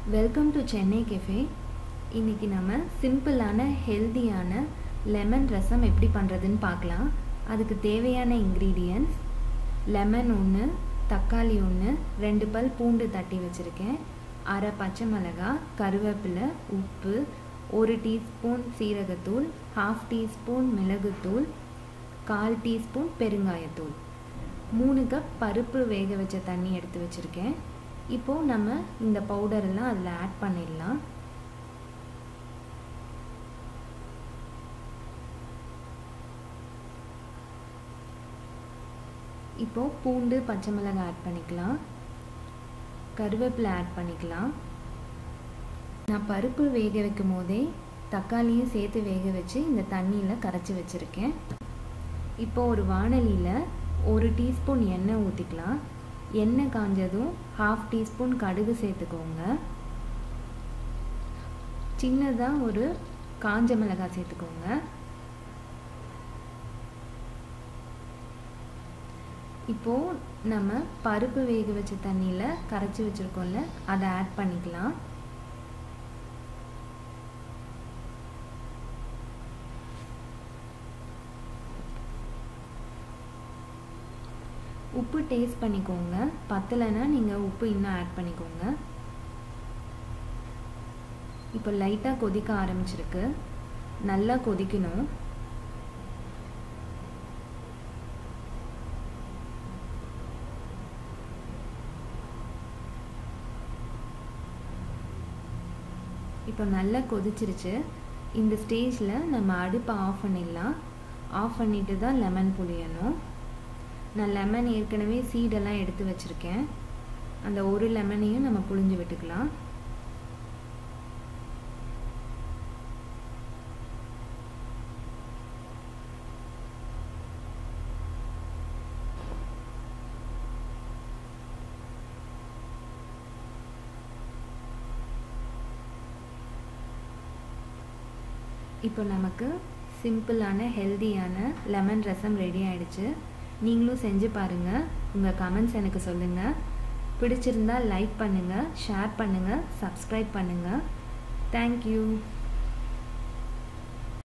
welcome to Chennai cafe இன்றைக்கி நம்ம சிம்பிளான ஹெல்தியான லெமன் ரசம் எப்படி பண்ணுறதுன்னு பார்க்கலாம் அதுக்கு தேவையான இன்க்ரீடியன்ட்ஸ் லெமன் ஒன்று தக்காளி ஒன்று ரெண்டு பல் பூண்டு தட்டி வச்சுருக்கேன் அரை பச்சை மிளகாய் கருவேப்பிலை உப்பு ஒரு டீஸ்பூன் சீரகத்தூள் ஹாஃப் டீஸ்பூன் மிளகுத்தூள் கால் டீஸ்பூன் பெருங்காயத்தூள் மூணு கப் பருப்பு வேக வச்ச தண்ணி எடுத்து வச்சுருக்கேன் இப்போது நம்ம இந்த பவுடரெல்லாம் அதில் ஆட் பண்ணிடலாம் இப்போது பூண்டு பச்சை மிளகாய் ஆட் பண்ணிக்கலாம் கருவேப்பிலை ஆட் பண்ணிக்கலாம் நான் பருப்பு வேக வைக்கும் போதே தக்காளியும் சேர்த்து வேக வச்சு இந்த தண்ணியில் கரைச்சி வச்சுருக்கேன் இப்போ ஒரு வானலியில் ஒரு டீஸ்பூன் எண்ணெய் ஊற்றிக்கலாம் எண்ணெய் காஞ்சதும் ஹாஃப் டீஸ்பூன் கடுகு சேர்த்துக்கோங்க சின்னதாக ஒரு காஞ்ச மிளகாய் சேர்த்துக்கோங்க இப்போது நம்ம பருப்பு வேக வச்ச தண்ணியில் கரைச்சி வச்சுருக்கோம்ல அதை ஆட் பண்ணிக்கலாம் உப்பு டேஸ்ட் பண்ணிக்கோங்க பத்தலைன்னா நீங்கள் உப்பு இன்னும் ஆட் பண்ணிக்கோங்க இப்போ லைட்டாக கொதிக்க ஆரம்பிச்சிருக்கு நல்லா கொதிக்கணும் இப்போ நல்லா கொதிச்சிருச்சு இந்த ஸ்டேஜில் நம்ம அடுப்பை ஆஃப் பண்ணிடலாம் ஆஃப் பண்ணிட்டு தான் லெமன் புளியணும் நான் லெமன் ஏற்கனவே சீடெல்லாம் எடுத்து வச்சுருக்கேன் அந்த ஒரு லெமனையும் நம்ம புழிஞ்சு விட்டுக்கலாம் இப்போ நமக்கு சிம்பிளான ஹெல்தியான லெமன் ரசம் ரெடி ஆயிடுச்சு நீங்களும் செஞ்சு பாருங்கள் உங்கள் கமெண்ட்ஸ் எனக்கு சொல்லுங்கள் பிடிச்சிருந்தா லைக் பண்ணுங்கள் ஷேர் பண்ணுங்கள் சப்ஸ்கிரைப் பண்ணுங்கள் தேங்க்யூ